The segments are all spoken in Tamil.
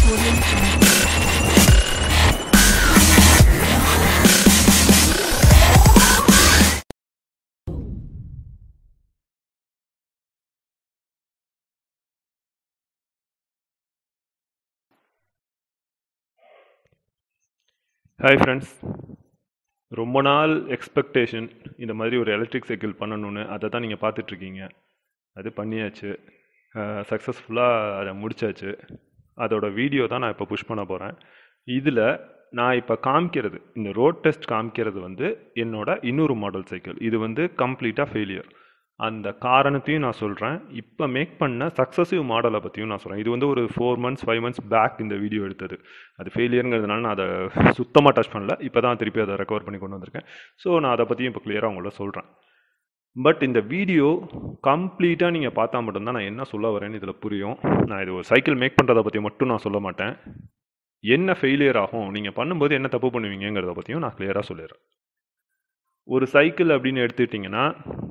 Audio Jungle. ஹாய் ஃப்ரெண்ட்ஸ் ரொம்ப நாள் எக்ஸ்பெக்டேஷன் இந்த மாதிரி ஒரு எலக்ட்ரிக் சைக்கிள் பண்ணணும்னு அதை தான் நீங்கள் பார்த்துட்ருக்கீங்க அது பண்ணியாச்சு சக்ஸஸ்ஃபுல்லாக அதை முடிச்சாச்சு அதோட வீடியோ தான் நான் இப்போ புஷ் பண்ண போகிறேன் இதில் நான் இப்போ காமிக்கிறது இந்த ரோட் டெஸ்ட் காமிக்கிறது வந்து என்னோட இன்னொரு மாடல் சைக்கிள் இது வந்து கம்ப்ளீட்டாக ஃபெயிலியர் அந்த காரணத்தையும் நான் சொல்கிறேன் இப்போ மேக் பண்ண சக்ஸஸிவ் மாடலை பற்றியும் நான் சொல்கிறேன் இது வந்து ஒரு four months five months back இந்த வீடியோ எடுத்தது அது ஃபெயிலியருங்கிறதுனால நான் அதை சுத்தமாக டச் பண்ணல இப்போ தான் திருப்பி அதை ரெக்கவர் பண்ணி கொண்டு வந்திருக்கேன் ஸோ நான் அதை பற்றியும் இப்போ கிளியராக உங்கள்ட்ட சொல்கிறேன் பட் இந்த வீடியோ கம்ப்ளீட்டாக நீங்கள் பார்த்தா மட்டும்தான் நான் என்ன சொல்ல வரேன்னு இதில் புரியும் நான் இது ஒரு சைக்கிள் மேக் பண்ணுறதை பற்றி மட்டும் நான் சொல்ல மாட்டேன் என்ன ஃபெயிலியர் ஆகும் நீங்கள் பண்ணும்போது என்ன தப்பு பண்ணுவீங்கிறத பற்றியும் நான் கிளியராக சொல்லிடுறேன் ஒரு சைக்கிள் அப்படின்னு எடுத்துக்கிட்டிங்கன்னா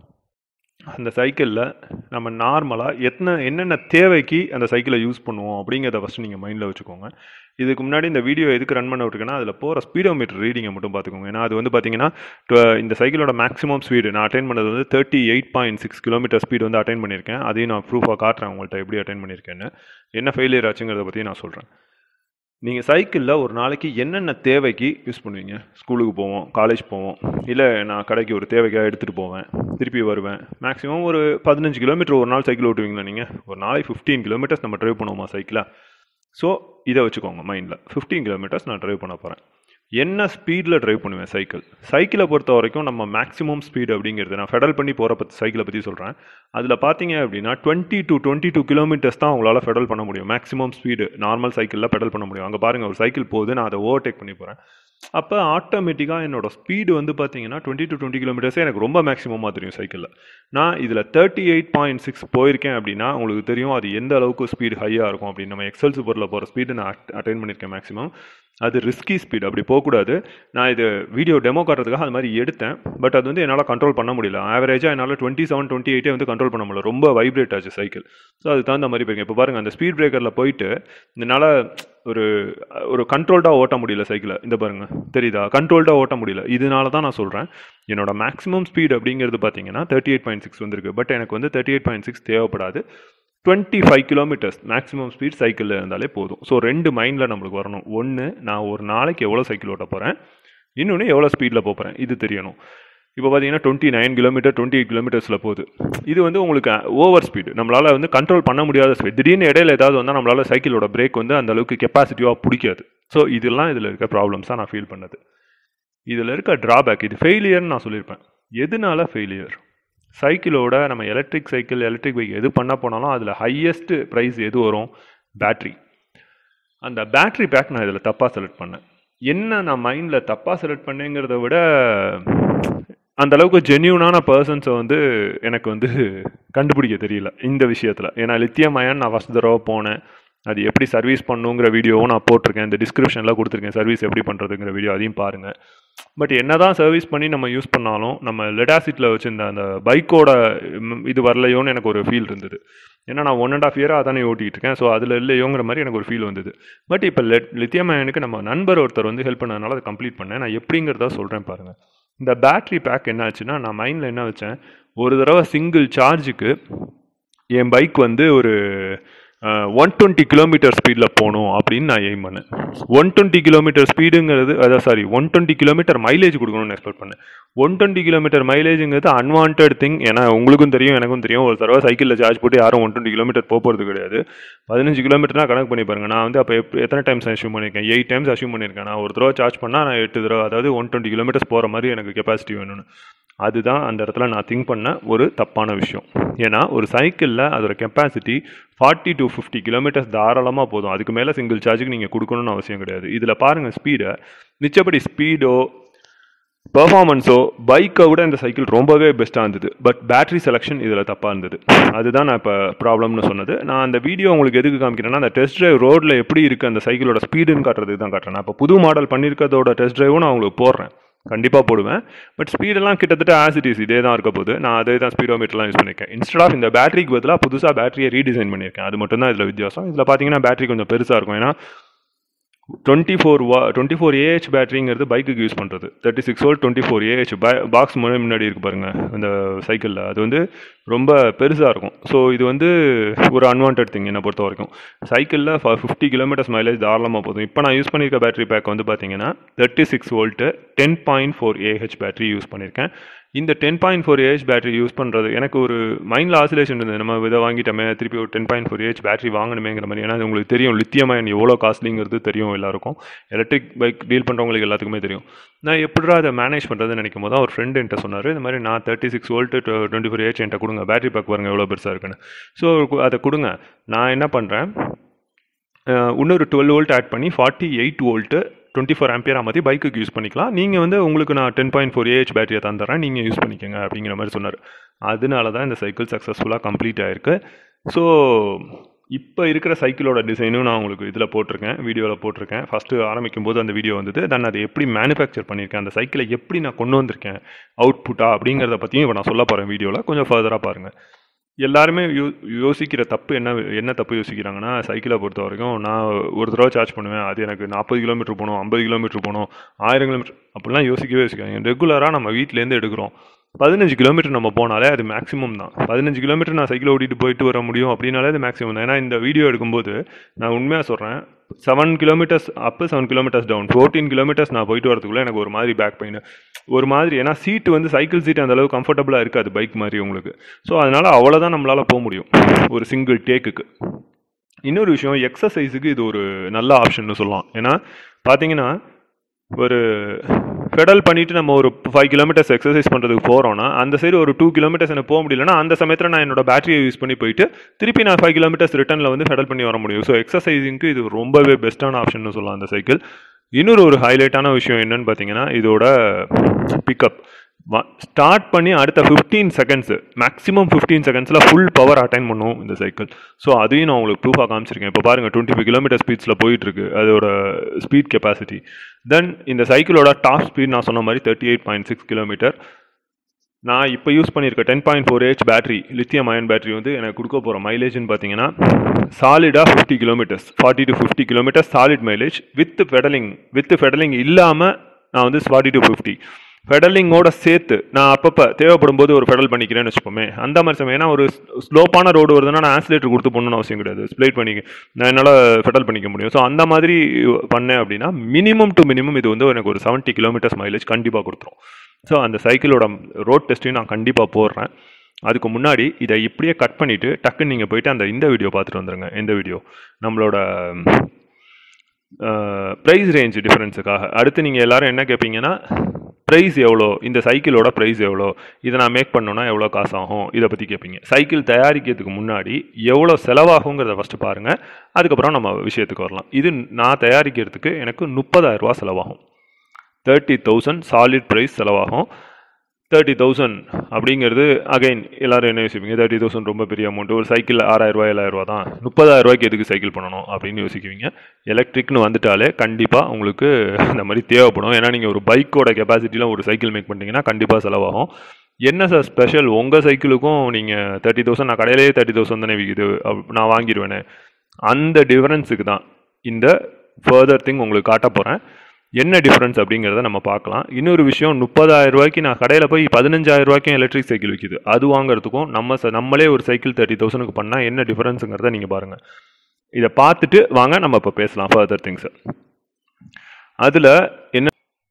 அந்த சைக்கிளில் நம்ம நார்மலாக எத்தனை என்னென்ன தேவைக்கு அந்த சைக்கிளை யூஸ் பண்ணுவோம் அப்படிங்கிறத ஃபஸ்ட்டு நீங்கள் மைண்டில் வச்சுக்கோங்க இதுக்கு முன்னாடி இந்த வீடியோ எதுக்கு ரன் பண்ண விட்டுருக்கேன்னா அதில் போகிற ஸ்பீடோமீட்டர் ரீடிங்கை மட்டும் பார்த்துக்கோங்க ஏன்னா அது வந்து பார்த்தீங்கன்னா tw- இந்த சைக்கிளோட மேக்ஸிமம் ஸ்பீடு நான் அட்டைன் பண்ணது வந்து thirty eight point six kilometre speed வந்து அட்டைன் பண்ணியிருக்கேன் அதையும் நான் ப்ரூஃபாக காட்டுறேன் உங்கள்கிட்ட எப்படி அட்டைன் பண்ணியிருக்கேன்னு என்ன ஃபெயிலியர் ஆச்சுங்கிறத பற்றி நான் சொல்கிறேன் நீங்கள் சைக்கிளில் ஒரு நாளைக்கு என்னென்ன தேவைக்கு யூஸ் பண்ணுவீங்க ஸ்கூலுக்கு போவோம் காலேஜ் போவோம் இல்லை நான் கடைக்கு ஒரு தேவைக்காக எடுத்துகிட்டு போவேன் திருப்பி வருவேன் மேக்ஸிமம் ஒரு பதினஞ்சு கிலோமீட்டர் ஒரு நாள் சைக்கிள் ஓட்டுவீங்களா நீங்கள் ஒரு நாளைக்கு ஃபிஃப்டீன் கிலோமீட்டர்ஸ் நம்ம ட்ரைவ் பண்ணுவோமா சைக்கிளா ஸோ இதை வச்சுக்கோங்க மைண்டில் ஃபிஃப்டீன் கிலோமீட்டர்ஸ் நான் ட்ரைவ் பண்ண போகிறேன் என்ன ஸ்பீடில் ட்ரைவ் பண்ணுவேன் சைக்கிள் சைக்கிளை பொறுத்த வரைக்கும் நம்ம மேக்ஸிமம் ஸ்பீடு அப்படிங்கிறது நான் ஃபெடல் பண்ணி போகிற பற்றி சைக்கிளை பற்றி சொல்கிறேன் அதில் பார்த்தீங்க அப்படின்னா twenty to twenty two kilometres தான் உங்களால் ஃபெடல் பண்ண முடியும் மேக்ஸிமம் ஸ்பீடு நார்மல் சைக்கிளில் பெடல் பண்ண முடியும் அங்கே பாருங்கள் ஒரு சைக்கிள் போகுது நான் அதை ஓவர்டேக் பண்ணி போகிறேன் அப்போ ஆட்டோமேட்டிக்காக என்னோட ஸ்பீடு வந்து பார்த்தீங்கன்னா டுவெண்ட்டி டு டுவெண்ட்டி கிலோமீட்டர்ஸே எனக்கு ரொம்ப மேக்ஸிமமாக தெரியும் சைக்கிளில் நான் இதில் தேர்ட்டி எயிட் பாயிண்ட் சிக்ஸ் போயிருக்கேன் அப்படின்னா உங்களுக்கு தெரியும் அது எந்த அளவுக்கு ஸ்பீடு ஹையாக இருக்கும் அப்படின்னு நம்ம எக்ஸல் சூப்பரில் போகிற ஸ்பீடு நான் அட்டைன் பண்ணியிருக்கேன் மேக்ஸிமம் அது ரிஸ்கி ஸ்பீடு அப்படி போகக்கூடாது நான் இது வீடியோ டெமோ காட்டுறதுக்காக அது மாதிரி எடுத்தேன் பட் அது வந்து என்னால் கண்ட்ரோல் பண்ண முடியல ஆவரேஜாக என்னால் டுவெண்ட்டி செவன் டுவெண்ட்டி எயிட்டே வந்து கண்ட்ரோல் பண்ண முடியல ரொம்ப வைப்ரேட் ஆச்சு சைக்கிள் ஸோ அதுக்கு தகுந்த மாதிரி போயிருக்கேன் இப்போ பாருங்கள் அந்த ஸ்பீட் பிரேக்கரில் போயிட்டு என்னால் ஒரு ஒரு கண்ட்ரோல்டாக ஓட்ட முடியல சைக்கிளை இந்த பாருங்க தெரியுதா கண்ட்ரோல்டாக ஓட்ட முடியல இதனால தான் நான் சொல்கிறேன் என்னோட மேக்ஸிமம் ஸ்பீட் அப்படிங்கிறது பார்த்தீங்கன்னா தேர்ட்டி எயிட் பாயிண்ட் சிக்ஸ் வந்திருக்கு பட் எனக்கு வந்து தேர்ட்டி எயிட் பாயிண்ட் சிக்ஸ் தேவைப்படாது twenty five kilometres maximum speed சைக்கிளில் இருந்தாலே போதும் ஸோ ரெண்டு மைண்டில் நம்மளுக்கு வரணும் ஒன்று நான் ஒரு நாளைக்கு எவ்வளோ சைக்கிள் ஓட்ட போகிறேன் இன்னொன்று எவ்வளோ ஸ்பீடில் போகிறேன் இது தெரியணும் இப்போ பார்த்தீங்கன்னா twenty nine kilometre twenty eight கிலோமீட்டர்ஸில் போகுது இது வந்து உங்களுக்கு ஓவர் ஸ்பீடு நம்மளால் வந்து கண்ட்ரோல் பண்ண முடியாத ஸ்பீட் திடீர்னு இடையில ஏதாவது வந்தால் நம்மளால் சைக்கிளோட பிரேக் வந்து அந்த அளவுக்கு கெப்பாசிட்டிவாக பிடிக்காது ஸோ இதெல்லாம் இதில் இருக்க ப்ராப்ளம்ஸாக நான் ஃபீல் பண்ணது இதில் இருக்க ட்ராபேக் இது ஃபெயிலியர்னு நான் சொல்லியிருப்பேன் எதனால ஃபெயிலியர் சைக்கிளோட நம்ம எலக்ட்ரிக் சைக்கிள் எலக்ட்ரிக் பைக் எது பண்ண போனாலும் அதில் ஹையஸ்ட் ப்ரைஸ் எது வரும் பேட்ரி அந்த பேட்ரி பேக் நான் இதில் தப்பாக செலக்ட் பண்ணேன் என்ன நான் மைண்டில் தப்பாக செலக்ட் பண்ணேங்கிறத விட அந்த அளவுக்கு ஜென்யூனான பர்சன்ஸை வந்து எனக்கு வந்து கண்டுபிடிக்க தெரியல இந்த விஷயத்தில் ஏன்னா லித்தியம் அயன் நான் ஃபஸ்ட் தடவை போனேன் அது எப்படி சர்வீஸ் பண்ணுங்கிற வீடியோவும் நான் போட்டிருக்கேன் இந்த டிஸ்கிரிப்ஷனில் கொடுத்துருக்கேன் சர்வீஸ் எப்படி பண்ணுறதுங்கிற வீடியோ அதையும் பாருங்கள் பட் என்னதான் சர்வீஸ் பண்ணி நம்ம யூஸ் பண்ணாலும் நம்ம லெடாசிட்டில் வச்சிருந்த அந்த பைக்கோட ம், இது வரலையோன்னு எனக்கு ஒரு ஃபீல் இருந்தது ஏன்னா நான் ஒன் அண்ட் ஆஃப் இயராக அதானே ஓட்டிகிட்டு இருக்கேன் ஸோ அதில் இல்லையோங்கிற மாதிரி எனக்கு ஒரு ஃபீல் வந்தது பட் இப்போ லெட் லித்தியம் அயனுக்கு நம்ம நண்பர் ஒருத்தர் வந்து ஹெல்ப் பண்ணதுனால அதை கம்ப்ளீட் பண்ணேன் நான் எப்படிங்கிறத சொல்கிறேன் பாருங்கள் இந்த பேட்ரி பேக் என்ன ஆச்சுன்னா நான் மைண்டில் என்ன வச்சேன் ஒரு தடவை சிங்கிள் சார்ஜுக்கு என் பைக் வந்து ஒரு ஒன் டுவெண்ட்டி கிலோமீட்டர் ஸ்பீடில் போகணும் அப்படின்னு நான் எய்ம் பண்ணேன் ஒன் டுவெண்ட்டி கிலோமீட்டர் ஸ்பீடுங்கிறது அதான் sorry one twenty kilometre mileage கொடுக்கணும்னு எக்ஸ்பெக்ட் பண்ணேன் ஒன் டுவெண்ட்டி கிலோமீட்டர் மைலேஜுங்கிறது அன்வான்ட் திங் ஏன்னா உங்களுக்கும் தெரியும் எனக்கும் தெரியும் ஒரு தடவை சைக்கிளில் சார்ஜ் போட்டு யாரும் ஒன் டுவெண்ட்டி கிலோமீட்டர் போக போகிறது கிடையாது பதினஞ்சு கிலோமீட்டர்னா கணக்கு பண்ணி பாருங்க நான் வந்து அப்போ எப் எத்தனை டைம்ஸ் அஷ்யூம் பண்ணியிருக்கேன் எயிட் டைம்ஸ் அஷ்யூம் பண்ணியிருக்கேன் நான் ஒரு தடவை சார்ஜ் பண்ணால் நான் எட்டு தடவை அதாவது ஒன் டுவெண்ட்டி கிலோமீட்டர்ஸ் போகிற மாதிரி எனக்கு கெப்பாசிட்டி வேணும்னு அதுதான் அந்த இடத்துல நான் திங்க் பண்ண ஒரு தப்பான விஷயம் ஏன்னா ஒரு சைக்கிளில் அதோட capacity forty to fifty kilometres தாராளமாக போதும் அதுக்கு மேலே சிங்கிள் சார்ஜுக்கு நீங்கள் கொடுக்கணும்னு அவசியம் கிடையாது இதில் பாருங்கள் ஸ்பீடை மிச்சப்படி ஸ்பீடோ பெர்ஃபார்மன்ஸோ பைக்கை விட இந்த சைக்கிள் ரொம்பவே பெஸ்ட்டாக இருந்தது பட் பேட்டரி செலெக்ஷன் இதில் தப்பாக இருந்தது அதுதான் நான் இப்போ ப்ராப்ளம்னு சொன்னது நான் அந்த வீடியோ உங்களுக்கு எதுக்கு காமிக்கிறேன்னா அந்த டெஸ்ட் டிரைவ் ரோட்டில் எப்படி இருக்குது அந்த சைக்கிளோட ஸ்பீடுன்னு காட்டுறதுக்கு தான் காட்டுறேன் நான் இப்போ புது மாடல் பண்ணியிருக்கிறதோட டெஸ்ட் டிரைவும் நான் உங்களுக்கு போடுறேன் கண்டிப்பாக போடுவேன் பட் ஸ்பீடெல்லாம் கிட்டத்தட்ட ஆசிட்டிஸ் இதே தான் இருக்க போது நான் அதே தான் ஸ்பீடோமீட்டர்லாம் யூஸ் பண்ணியிருக்கேன் இன்ஸ்டெட் ஆஃப் இந்த பேட்டரிக்கு பதிலாக புதுசாக பேட்டரியை ரீடிசைன் பண்ணியிருக்கேன் அது மட்டும் தான் இதில் வித்தியாசம் இதில் பார்த்தீங்கன்னா பேட்டரி கொஞ்சம் பெருசாக இருக்கும் ஏன்னா டுவெண்ட்டி ஃபோர் வா டுவெண்ட்டி ஃபோர் ஏஹெச் பேட்டரிங்கிறது பைக்குக்கு யூஸ் பண்ணுறது thirty six volt twenty four AH box முன்னாடி இருக்கு பாருங்க இந்த சைக்கிளில் அது வந்து ரொம்ப பெருசாக இருக்கும் ஸோ இது வந்து ஒரு அன்வான்ட் திங் என்னை பொறுத்த வரைக்கும் சைக்கிளில் ஃபிஃப்டி கிலோமீட்டர்ஸ் மைலேஜ் தாராளமாக போதும் இப்போ நான் யூஸ் பண்ணியிருக்க பேட்டரி பேக் வந்து பார்த்தீங்கன்னா thirty six volt ten point four AH battery use பண்ணியிருக்கேன் இந்த ten point four AH battery use பண்ணுறது எனக்கு ஒரு மைண்டில் ஆசிலேஷன் இருந்தது நம்ம இதை வாங்கிட்டோமே திருப்பி ஒரு ten point four AH battery வாங்கணுமேங்கிற மாதிரி ஏன்னா அது உங்களுக்கு தெரியும் லித்தியம் அயன் எவ்வளோ காஸ்ட்லிங்கிறது தெரியும் எல்லாருக்கும் எலக்ட்ரிக் பைக் டீல் பண்ணுறவங்களுக்கு எல்லாத்துக்குமே தெரியும் நான் எப்படிடா அதை மேனேஜ் பண்ணுறதுன்னு நினைக்கும் போது அவர் ஃப்ரெண்டு என்கிட்ட சொன்னார் இந்த மாதிரி நான் thirty six volt twenty four AH என்கிட்ட கொடுங்க பேட்டரி பேக் பாருங்க எவ்வளோ பெருசாக இருக்குன்னு ஸோ அதை கொடுங்க நான் என்ன பண்ணுறேன் இன்னொரு டுவெல் வோல்ட் ஆட் பண்ணி forty eight volt twenty four ampere மாதிரி பைக்குக்கு யூஸ் பண்ணிக்கலாம் நீங்கள் வந்து உங்களுக்கு நான் டென் பாயிண்ட் ஃபோர் ஏஹெச் பேட்டரியை தந்துடுறேன் நீங்கள் யூஸ் பண்ணிக்கோங்க அப்படிங்கிற மாதிரி சொன்னார் அதனால தான் இந்த சைக்கிள் சக்ஸஸ்ஃபுல்லாக கம்ப்ளீட் ஆயிருக்கு ஸோ இப்போ இருக்கிற சைக்கிளோட டிசைனும் நான் உங்களுக்கு இதில் போட்டிருக்கேன் வீடியோவில் போட்டிருக்கேன் ஃபஸ்ட்டு ஆரம்பிக்கும் போது அந்த வீடியோ வந்தது தென் அதை எப்படி மேனுஃபேக்சர் பண்ணியிருக்கேன் அந்த சைக்கிளை எப்படி நான் கொண்டு வந்திருக்கேன் அவுட்புட்டா அப்படிங்கிறத பற்றியும் இப்போ நான் சொல்ல போகிறேன் வீடியோவில் கொஞ்சம் ஃபர்தராக பாருங்கள் எல்லாருமே யோ யோசிக்கிற தப்பு என்ன என்ன தப்பு யோசிக்கிறாங்கன்னா சைக்கிளை பொறுத்த வரைக்கும் நான் ஒரு தடவை சார்ஜ் பண்ணுவேன் அது எனக்கு நாற்பது கிலோமீட்டர் போகணும் ஐம்பது கிலோமீட்டர் போகணும் ஆயிரம் கிலோமீட்டர் அப்படிலாம் யோசிக்கவே யோசிக்காங்க ரெகுலராக நம்ம வீட்டிலேருந்து எடுக்கிறோம் பதினஞ்சு கிலோமீட்டர் நம்ம போனாலே அது மேக்ஸிமம் தான் பதினஞ்சு கிலோமீட்டர் நான் சைக்கிள் ஓட்டிட்டு போயிட்டு வர முடியும் அப்படின்னாலே அது மேக்ஸிமம் தான் ஏன்னா இந்த வீடியோ எடுக்கும்போது நான் உண்மையாக சொல்கிறேன் seven kilometres up seven kilometres down fourteen kilometres நான் போயிட்டு வரதுக்குள்ளே எனக்கு ஒரு மாதிரி பேக் பெயின் ஒரு மாதிரி ஏன்னா சீட்டு வந்து சைக்கிள் சீட் அந்த அளவுக்கு கம்ஃபர்டபுளாக இருக்காது பைக் மாதிரி உங்களுக்கு ஸோ அதனால் அவ்வளோதான் நம்மளால் போக முடியும் ஒரு சிங்கிள் டேக்குக்கு இன்னொரு விஷயம் எக்ஸசைஸுக்கு இது ஒரு நல்ல ஆப்ஷன் சொல்லலாம் ஏன்னா பார்த்தீங்கன்னா ஒரு பெடல் பண்ணிட்டு நம்ம ஒரு ஃபைவ் கிலோமீட்டர்ஸ் எக்ஸசைஸ் பண்ணுறதுக்கு போகிறோன்னா அந்த சைடு ஒரு டூ கிலோமீட்டர்ஸ் எனக்கு போக முடியலன்னா அந்த சமயத்தில் நான் என்னோட பேட்டரியை யூஸ் பண்ணி போயிட்டு திருப்பி நான் ஃபைவ் கிலோமீட்டர்ஸ் ரிட்டர்னில் வந்து பெடல் பண்ணி வர முடியும் ஸோ எக்ஸசைஸிங்க்கு இது ரொம்பவே பெஸ்ட்டான ஆப்ஷன் சொல்லலாம் அந்த சைக்கிள் இன்னொரு ஒரு ஹைலைட்டான விஷயம் என்னன்னு பார்த்தீங்கன்னா இதோட பிக்கப் ஸ்டார்ட் பண்ணி அடுத்த ஃபிஃப்டீன் செகண்ட்ஸ் மேக்ஸிமம் ஃபிஃப்டீன் செகண்ட்ஸில் ஃபுல் பவர் அட்டைன் பண்ணும் இந்த சைக்கிள் ஸோ அதையும் நான் உங்களுக்கு ப்ரூஃபாக காமிச்சிருக்கேன் இப்போ பாருங்கள் டுவெண்ட்டி ஃபைவ் கிலோமீட்டர் ஸ்பீட்ஸில் போயிட்டுருக்கு அதோட ஸ்பீட் கெப்பாசிட்டி தென் இந்த சைக்கிளோட டாப் ஸ்பீட் நான் சொன்ன மாதிரி thirty eight point six kilometre நான் இப்போ யூஸ் பண்ணியிருக்க ten point four H battery lithium ion battery வந்து எனக்கு கொடுக்க போகிற மைலேஜ்னு பார்த்தீங்கன்னா சாலிடாக fifty kilometres forty to fifty kilometres solid mileage with pedalling with pedalling இல்லாமல் நான் வந்து ஃபார்ட்டி டு ஃபிஃப்டி ஃபெடலிங்கோட சேர்த்து நான் அப்பப்போ தேவைப்படும் போது ஒரு ஃபெடல் பண்ணிக்கிறேன்னு வச்சுப்போமே அந்த மாதிரி சமயம் ஏன்னா ஒரு ஸ்லோப்பான ரோடு வருதுன்னா நான் ஆன்சிலேட்டர் கொடுத்து பண்ணணும்னு அவசியம் கிடையாது ஸ்ப்ளைட் பண்ணிக்க நான் என்னால் ஃபெடல் பண்ணிக்க முடியும் ஸோ அந்த மாதிரி பண்ணேன் அப்படின்னா மினிமம் டு மினிமம் இது வந்து எனக்கு ஒரு செவன்ட்டி கிலோமீட்டர்ஸ் மைலேஜ் கண்டிப்பாக கொடுத்துரும் ஸோ அந்த சைக்கிளோட ரோட் டெஸ்ட்டையும் நான் கண்டிப்பாக போடுறேன் அதுக்கு முன்னாடி இதை இப்படியே கட் பண்ணிவிட்டு டக்குன்னு நீங்கள் போயிட்டு அந்த இந்த வீடியோ பார்த்துட்டு வந்துடுங்க எந்த வீடியோ நம்மளோட ப்ரைஸ் ரேஞ்ச் டிஃப்ரென்ஸுக்காக அடுத்து நீங்கள் எல்லாரும் என்ன கேட்பீங்கன்னா ப்ரைஸ் எவ்வளோ இந்த சைக்கிளோட ப்ரைஸ் எவ்வளோ இதை நான் மேக் பண்ணோன்னா எவ்வளோ காசு ஆகும் இதை பற்றி கேட்பீங்க சைக்கிள் தயாரிக்கிறதுக்கு முன்னாடி எவ்வளோ செலவாகுங்கிறத ஃபஸ்ட்டு பாருங்கள் அதுக்கப்புறம் நம்ம விஷயத்துக்கு வரலாம் இது நான் தயாரிக்கிறதுக்கு எனக்கு முப்பதாயிரரூபா செலவாகும் தேர்ட்டி தௌசண்ட் சாலிட் ப்ரைஸ் செலவாகும் தேர்ட்டி தௌசண்ட் அப்படிங்கிறது அகைன் எல்லாரும் என்ன யோசிப்பீங்க தேர்ட்டி தௌசண்ட் ரொம்ப பெரிய அமௌண்ட் ஒரு சைக்கிள் ஆறாயிரரூவா ஏழாயிரரூவா தான் முப்பதாயிரரூவாய்க்கு எதுக்கு சைக்கிள் பண்ணணும் அப்படின்னு யோசிக்குவீங்க எலக்ட்ரிக்னு வந்துட்டாலே கண்டிப்பாக உங்களுக்கு இந்த மாதிரி தேவைப்படும் ஏன்னா நீங்கள் ஒரு பைக்கோட கெப்பாசிட்டியில் ஒரு சைக்கிள் மேக் பண்ணிட்டீங்கன்னா கண்டிப்பாக செலவாகும் என்ன சார் ஸ்பெஷல் உங்கள் சைக்கிளுக்கும் நீங்கள் தேர்ட்டி தௌசண்ட் நான் கடையிலேயே தேர்ட்டி தௌசண்ட் தானே விற்கிது நான் வாங்கிடுவேனே அந்த டிஃப்ரென்ஸுக்கு தான் இந்த ஃபர்தர் திங் உங்களுக்கு காட்ட போகிறேன் என்ன டிஃப்ரென்ஸ் அப்படிங்கிறத நம்ம பார்க்கலாம் இன்னொரு விஷயம் முப்பதாயிரம் ரூபாய்க்கு நான் கடையில் போய் பதினஞ்சாயிரம் ரூபாய்க்கும் எலக்ட்ரிக் சைக்கிள் விற்கிது அது வாங்குறதுக்கும் நம்ம ச- நம்மளே ஒரு சைக்கிள் தேர்ட்டி தௌசண்ட்க்கு பண்ணால் என்ன டிஃப்ரென்ஸுங்கிறத நீங்கள் பாருங்கள் இதை பார்த்துட்டு வாங்க நம்ம இப்போ பேசலாம் ஃபர்தர் திங்ஸ் அதில் என்ன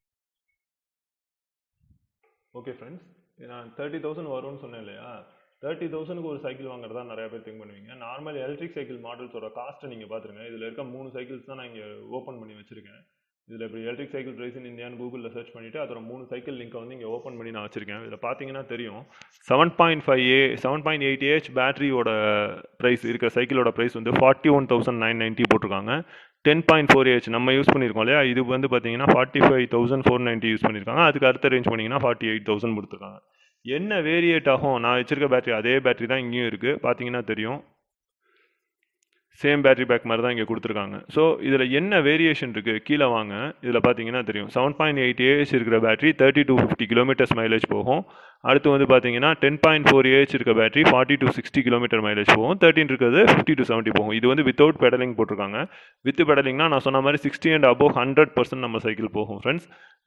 ஓகே ஃப்ரெண்ட்ஸ் நான் தேர்ட்டி தௌசண்ட் வரும்னு சொன்னேன் இல்லையா தேர்ட்டி தௌசண்ட்க்கு ஒரு சைக்கிள் வாங்குறதா நிறைய பேர் திங்க் பண்ணுவீங்க நார்மல் எலக்ட்ரிக் சைக்கிள் மாடல்ஸோட காஸ்ட்டை நீங்கள் பார்த்துருங்க இதில் இருக்க மூணு சைக்கிள்ஸ் தான் நான் இங்கே ஓப்பன் பண்ணி வச்சிருக்கேன் இதில் இப்படி எலக்ட்ரிக் சைக்கிள் ப்ரைஸ் இன் இந்தியான்னு கூகுளில் சர்ச் பண்ணிவிட்டு அதோட மூணு சைக்கிள் லிங்கை வந்து இங்கே ஓப்பன் பண்ணி நான் வச்சிருக்கேன் இதில் பார்த்தீங்கன்னா தெரியும் seven point five A seven point eight AH பேட்டரியோட ப்ரைஸ் இருக்கிற சைக்கிளோட ப்ரைஸ் வந்து forty one thousand nine ninety போட்டிருக்காங்க டென் பாயிண்ட் ஃபோர் ஏஹெச் நம்ம யூஸ் பண்ணியிருக்கோம் இல்லையா இது வந்து பார்த்தீங்கன்னா forty five thousand four ninety use பண்ணியிருக்காங்க அதுக்கு அடுத்த ரேஞ்ச் பண்ணிங்கன்னா ஃபார்ட்டி எயிட் தௌசண்ட் கொடுத்துருக்காங்க என்ன வேரியேட் ஆகும் நான் வச்சிருக்க பேட்டரி அதே பேட்டரி தான் இங்கேயும் இருக்குது பார்த்தீங்கன்னா தெரியும் சேம் பேட்டரி பேக் மாதிரி தான் இங்கே கொடுத்துருக்காங்க ஸோ இதில் என்ன வேரியேஷன் இருக்குது கீழே வாங்க இதில் பார்த்தீங்கன்னா தெரியும் செவன் பாயிண்ட் எயிட் ஏஹெச் இருக்கிற battery thirty to fifty kilometres mileage போகும் அடுத்து வந்து பார்த்தீங்கன்னா டென் பாயிண்ட் ஃபோர் ஏஹெச் இருக்க battery forty to sixty kilometre mileage போகும் தேர்ட்டின் இருக்கிறது ஃபிஃப்டி டு செவன்ட்டி போகும் இது வந்து வித்தவுட் பெடலிங் போட்டிருக்காங்க வித் பெடலிங்னா நான் சொன்ன மாதிரி sixty and above hundred percent நம்ம சைக்கிள் போகும் ஃப்ரெண்ட்ஸ்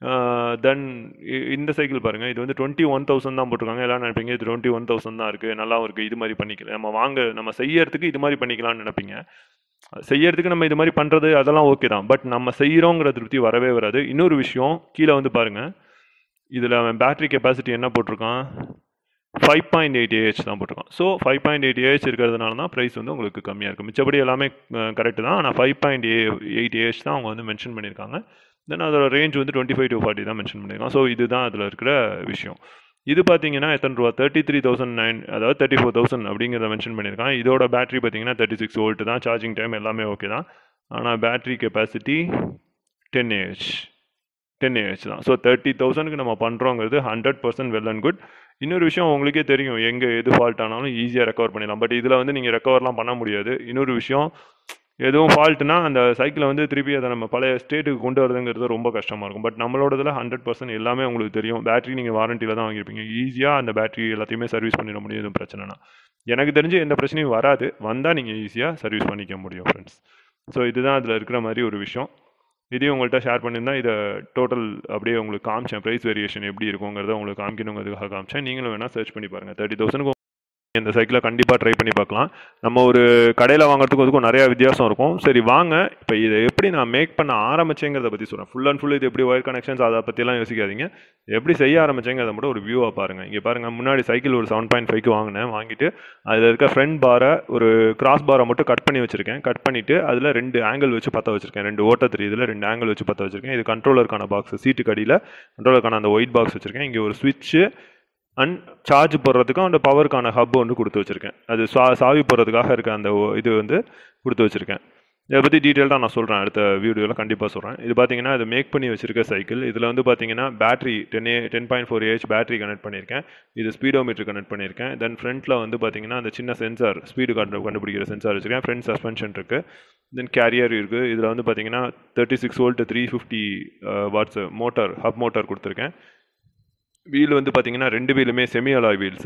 தென் இந்த சைக்கிள் பாருங்கள் இது வந்து டுவெண்ட்டி ஒன் தௌசண்ட் தான் போட்டிருக்காங்க எல்லாம் நினைப்பீங்க இது டுவெண்ட்டி ஒன் தௌசண்ட் தான் இருக்குது நல்லாவும் இருக்குது இது மாதிரி பண்ணிக்கலாம் நம்ம வாங்க நம்ம செய்யறதுக்கு இது மாதிரி பண்ணிக்கலாம்னு நினைப்பீங்க செய்யறதுக்கு நம்ம இது மாதிரி பண்ணுறது அதெல்லாம் ஓகே தான் பட் நம்ம செய்கிறோங்கிற திருப்தி வரவே வராது இன்னொரு விஷயம் கீழே வந்து பாருங்கள் இதில் அவன் பேட்டரி கெப்பாசிட்டி என்ன போட்டிருக்கான் ஃபைவ் பாயிண்ட் எயிட் ஏஹெச் தான் போட்டிருக்கான் so five point eight AH இருக்கிறதுனால தான் ப்ரைஸ் வந்து உங்களுக்கு கம்மியாக இருக்கும் மிச்சப்படி எல்லாமே கரெக்டு தான் ஆனால் five point A eight AH தான் அவங்க வந்து மென்ஷன் பண்ணியிருக்காங்க தென் அதோட ரேஞ்ச் வந்து டுவெண்ட்டி ஃபைவ் டு ஃபார்ட்டி தான் மென்ஷன் பண்ணியிருக்காங்க ஸோ இதுதான் அதில் இருக்கிற விஷயம் இது பார்த்தீங்கன்னா எத்தனை ரூபா தேர்ட்டி த்ரீ தௌசண்ட் நைன் அதாவது தேர்ட்டி ஃபோர் தௌசண்ட் அப்படிங்கிறத மென்ஷன் பண்ணியிருக்கான் இதோட பேட்டரி பார்த்தீங்கன்னா தேர்ட்டி சிக்ஸ் வோல்ட் தான் சார்ஜிங் டைம் எல்லாமே ஓகே தான் ஆனால் battery capacity ten AH ten AH தான் ஸோ தேர்ட்டி தௌசண்ட்க்கு நம்ம பண்ணுறோங்கிறது hundred percent well and good இன்னொரு விஷயம் உங்களுக்கே தெரியும் எங்கே எது ஃபால்ட் ஆனாலும் ஈஸியாக ரெக்கவர் பண்ணிடலாம் பட் இதில் வந்து நீங்கள் ரெக்கவர்லாம் பண்ண முடியாது இன்னொரு விஷயம் எதுவும் ஃபால்ட்னா அந்த சைக்கிளை வந்து திருப்பி அதை நம்ம பழைய ஸ்டேட்டுக்கு கொண்டு வரதுங்கிறது ரொம்ப கஷ்டமாக இருக்கும் பட் நம்மளோடதுல ஹண்ட்ரட் பர்சன்ட் எல்லாமே உங்களுக்கு தெரியும் பேட்டரி நீங்கள் வாரண்டியில் தான் வாங்கியிருப்பீங்க ஈஸியாக அந்த பேட்டரி எல்லாத்தையுமே சர்வீஸ் பண்ணிட முடியும் எதுவும் பிரச்சனைனா எனக்கு தெரிஞ்சு எந்த பிரச்சனையும் வராது வந்தால் நீங்கள் ஈஸியாக சர்வீஸ் பண்ணிக்க முடியும் ஃப்ரெண்ட்ஸ் ஸோ இதுதான் அதில் இருக்கிற மாதிரி ஒரு விஷயம் இதையும் உங்கள்கிட்ட ஷேர் பண்ணியிருந்தா இதை டோட்டல் அப்படியே உங்களுக்கு காமிச்சேன் ப்ரைஸ் வேரியேஷன் எப்படி இருக்குங்கிறத உங்களுக்கு காமிக்கணுங்கிறதுக்காக காமிச்சேன் நீங்களும் வேணால் சர்ச் பண்ணி பாருங்கள் தேர்ட்டி தௌசண்ட்க்கு இந்த சைக்கிளை கண்டிப்பாக ட்ரை பண்ணி பார்க்கலாம் நம்ம ஒரு கடையில் வாங்குறதுக்கும் அதுக்கும் நிறையா வித்தியாசம் இருக்கும் சரி வாங்க இப்போ இதை எப்படி நான் மேக் பண்ண ஆரம்பிச்சேங்கிறத பற்றி சொல்கிறேன் ஃபுல் அண்ட் ஃபுல் இது எப்படி ஒயர் கனெக்ஷன்ஸ் அதை பற்றிலாம் யோசிக்காதீங்க எப்படி செய்ய ஆரம்பிச்சேங்கிறத மட்டும் ஒரு வியூவாக பாருங்கள் இங்கே பாருங்கள் முன்னாடி சைக்கிள் ஒரு செவன் பாயிண்ட் ஃபைவ்க்கு வாங்கினேன் வாங்கிட்டு அதில் இருக்க ஃப்ரண்ட் பாரை ஒரு கிராஸ் பாரை மட்டும் கட் பண்ணி வச்சிருக்கேன் கட் பண்ணிவிட்டு அதில் ரெண்டு ஆங்கிள் வச்சு பற்ற வச்சிருக்கேன் ரெண்டு ஓட்ட தெரியுதுல ரெண்டு ஆங்கிள் வச்சு பற்ற வச்சிருக்கேன் இது கண்ட்ரோலருக்கான பாக்ஸ் சீட்டுக்கு அடியில் கண்ட்ரோலருக்கான அந்த ஒயிட் பாக்ஸ் வச்சிருக்கேன் இங்கே ஒரு ஸ்விட்ச்சு அண்ட் சார்ஜ் போடுறதுக்கும் அந்த பவருக்கான ஹப் வந்து கொடுத்து வச்சுருக்கேன் அது சா சாவி போடுறதுக்காக இருக்க அந்த ஒ- இது வந்து கொடுத்து வச்சுருக்கேன் இதை பற்றி டீட்டெயில்டாக நான் சொல்கிறேன் அடுத்த வீடியோவில் கண்டிப்பாக சொல்கிறேன் இது பார்த்தீங்கன்னா இது மேக் பண்ணி வச்சிருக்க சைக்கிள் இதில் வந்து பார்த்தீங்கன்னா battery ten A ten point four AH battery connect பண்ணியிருக்கேன் இது ஸ்பீடோமீட்டர் கனெக்ட் பண்ணியிருக்கேன் தென் ஃப்ரண்ட்டில் வந்து பார்த்தீங்கன்னா அந்த சின்ன சென்சார் ஸ்பீடு கண்டு கண்டுபிடிக்கிற சென்சார் வச்சுருக்கேன் ஃப்ரண்ட் சஸ்பென்ஷன் இருக்குது தென் கேரியர் இருக்குது இதில் வந்து பார்த்தீங்கன்னா thirty six volt three fifty watts motor hub motor கொடுத்துருக்கேன் வீல் வந்து பார்த்தீங்கன்னா ரெண்டு வீலுமே செமி அலாய் வீல்ஸு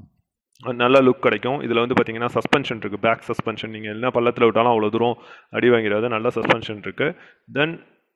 நல்ல லுக் கிடைக்கும் இதில் வந்து பார்த்தீங்கன்னா சஸ்பென்ஷன் இருக்குது பேக் சஸ்பென்ஷன் நீங்கள் என்ன பள்ளத்தில் விட்டாலும் அவ்வளோ தூரம் அடி வாங்கிறாது நல்ல சஸ்பென்ஷன் இருக்குது தென்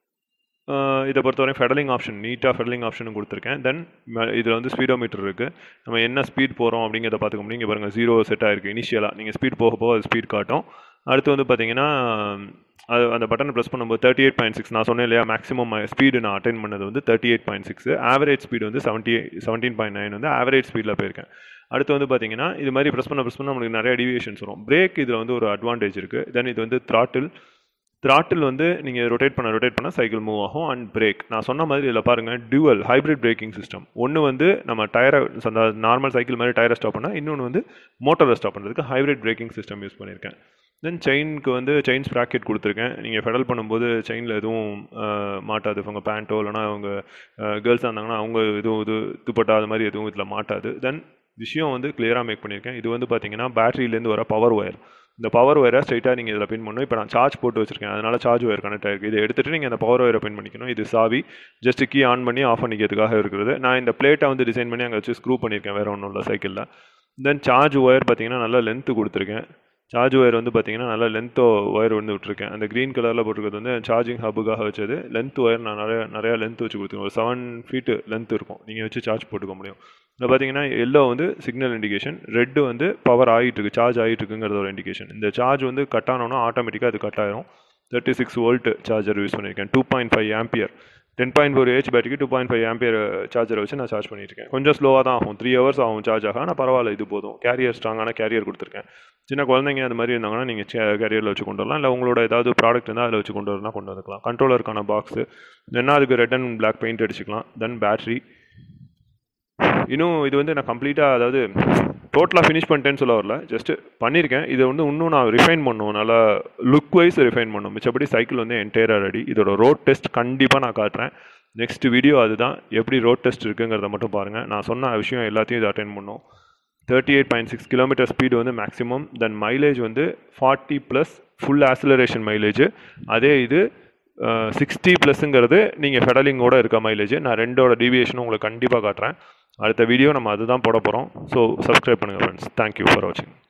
இதை பொறுத்தவரை ஃபெடலிங் ஆப்ஷன் நீட்டாக ஃபெடலிங் ஆப்ஷனும் கொடுத்துருக்கேன் தென் இதில் வந்து ஸ்பீடோமீட்டர் இருக்குது நம்ம என்ன ஸ்பீட் போகிறோம் அப்படிங்கிறத பார்த்துக்க முடியும் இங்கே பாருங்கள் ஜீரோ செட் ஆயிருக்கு இனிஷியலாக நீங்கள் ஸ்பீட் போக போக அது ஸ்பீட் காட்டும் அடுத்து வந்து பார்த்தீங்கன்னா அது அந்த பட்டனை ப்ரெஸ் பண்ணும்போது தேர்ட்டி எயிட் பாயிண்ட் சிக்ஸ் நான் சொன்னேன் இல்லையா மேக்ஸிமம் ஸ்பீடு நான் அட்டைன் பண்ணது வந்து thirty eight point six average speed வந்து செவன்ட்டி செவன்டீன் பாயிண்ட் நைன் வந்து ஆவரேஜ் ஸ்பீடில் போயிருக்கேன் அடுத்து வந்து பார்த்தீங்கன்னா இது மாதிரி ப்ரெஸ் பண்ண ப்ரெஸ் பண்ண நம்மளுக்கு நிறைய டிவியேஷன்ஸ் வரும் பிரேக் இதில் வந்து ஒரு அட்வான்டேஜ் இருக்குது தென் இது வந்து த்ராட்டில் த்ராட்டில் வந்து நீங்கள் ரொட்டேட் பண்ண ரொட்டேட் பண்ண சைக்கிள் மூவ் ஆகும் அண்ட் பிரேக் நான் சொன்ன மாதிரி இதில் பாருங்கள் டியூவல் ஹைப்ரிட் பிரேக்கிங் சிஸ்டம் ஒன்று வந்து நம்ம டயரை அந்த நார்மல் சைக்கிள் மாதிரி டயரை ஸ்டாப் பண்ணால் இன்னொன்று வந்து மோட்டரை ஸ்டாப் பண்ணுறதுக்கு ஹைப்ரிட் பிரேக்கிங் சிஸ்டம் யூஸ் பண்ணியிருக்கேன் தென் செயினுக்கு வந்து செயின் ஸ்ப்ராக்கெட் கொடுத்துருக்கேன் நீங்கள் ஃபெடல் பண்ணும்போது செயினில் எதுவும் அஹ், மாட்டாது உங்கள் பேண்ட்டோ இல்லைனா அவங்க கேர்ள்ஸாக இருந்தாங்கன்னா அவங்க எதுவும் இது துப்பட்டா அது மாதிரி எதுவும் இதில் மாட்டாது தென் விஷயம் வந்து கிளியராக மேக் பண்ணியிருக்கேன் இது வந்து பார்த்தீங்கன்னா பேட்டரியிலேருந்து வர பவர் ஒயர் இந்த பவர் ஒயரை ஸ்ட்ரைட்டாக நீங்கள் இதில் பின் பண்ணணும் இப்போ நான் சார்ஜ் போட்டு வச்சிருக்கேன் அதனால சார்ஜ் ஒயர் கனெக்ட் ஆயிருக்கு இதை எடுத்துகிட்டு நீங்கள் அந்த பவர் ஒயரை பின் பண்ணிக்கணும் இது சாவி ஜஸ்ட் கீ ஆன் பண்ணி ஆஃப் பண்ணிக்கிறதுக்காக இருக்கிறது நான் இந்த பிளேட்டை வந்து டிசைன் பண்ணி அங்கே வச்சு ஸ்க்ரூ பண்ணியிருக்கேன் வேறு ஒன்றும் இல்லை சைக்கிளில் தென் சார்ஜ் ஒயர் பார்த்தீங்கன்னா நல்லா லென்த்து கொடுத்துருக்கேன் சார்ஜ் ஒயர் வந்து பார்த்தீங்கன்னா நல்லா லென்த்தோ ஒயர் வந்து விட்டுருக்கேன் அந்த க்ரீன் கலரில் போட்டிருக்கிறது வந்து சார்ஜிங் ஹப்புக்காக வச்சது லென்த் ஒயர் நான் நிறைய நிறையா லென்த் வச்சு கொடுத்துருக்கேன் ஒரு செவன் ஃபீட்டு லென்த் இருக்கும் நீங்கள் வச்சு சார்ஜ் போட்டுக்க முடியும் இதில் பார்த்தீங்கன்னா எல்லோ வந்து சிக்னல் இண்டிகேஷன் ரெட்டு வந்து பவர் ஆகிட்டு இருக்கு சார்ஜ் ஆகிட்டு இருக்குங்கிறது ஒரு இண்டிகேஷன் இந்த சார்ஜ் வந்து கட் ஆனோன்னா ஆட்டோமேட்டிக்காக அது கட் ஆயிரும் thirty six volt charger use பண்ணியிருக்கேன் two point five ampere ten point four AH பேட்டரிக்கு டூ பாயிண்ட் ஃபைவ் ஆம்பியர் சார்ஜரை வச்சு நான் சார்ஜ் பண்ணியிருக்கேன் கொஞ்சம் ஸ்லோவாக தான் ஆகும் த்ரீ ஹவர்ஸ் ஆகும் சார்ஜ் ஆக ஆனால் பரவாயில்ல இது போதும் கேரியர் ஸ்ட்ராங்கான கேரியர் கொடுத்துருக்கேன் சின்ன குழந்தைங்க அந்த மாதிரி இருந்தாங்கன்னா நீங்கள் கேரியரில் வச்சு கொண்டு வரலாம் இல்லை உங்களோட ஏதாவது ப்ராடக்ட் இருந்தால் அதில் வச்சு கொண்டு வரலாம் கொண்டு வந்துக்கலாம் கண்ட்ரோலருக்கான பாக்ஸு என்ன அதுக்கு ரெட் அண்ட் பிளாக் பெயிண்ட் அடிச்சுக்கலாம் தென் பேட்டரி இன்னும் இது வந்து நான் கம்ப்ளீட்டாக அதாவது டோட்டலாக ஃபினிஷ் பண்ணிட்டேன்னு சொல்ல வரல ஜஸ்ட் பண்ணியிருக்கேன் இதை வந்து இன்னும் நான் ரிஃபைன் பண்ணும் நல்லா லுக் வைஸ் ரிஃபைன் பண்ணும் மிச்சப்படி சைக்கிள் வந்து என்டையராக ரெடி இதோட ரோட் டெஸ்ட் கண்டிப்பாக நான் காட்டுறேன் நெக்ஸ்ட் வீடியோ அதுதான் எப்படி ரோட் டெஸ்ட் இருக்குங்கிறத மட்டும் பாருங்கள் நான் சொன்ன விஷயம் எல்லாத்தையும் இது அட்டென்ட் பண்ணும் thirty eight point six kilometre speed வந்து மேக்ஸிமம் தென் மைலேஜ் வந்து forty plus full acceleration mileage அதே இது சிக்ஸ்டி ப்ளஸ்ங்கிறது நீங்கள் ஃபெடலிங்கோட இருக்க மைலேஜ் நான் ரெண்டோட டீவியேஷனும் உங்களுக்கு கண்டிப்பாக காட்டுறேன் அடுத்த வீடியோ நம்ம அதுதான் போட போகிறோம் ஸோ சப்ஸ்கிரைப் பண்ணுங்கள் ஃப்ரெண்ட்ஸ் தேங்க்யூ ஃபார் வாட்சிங்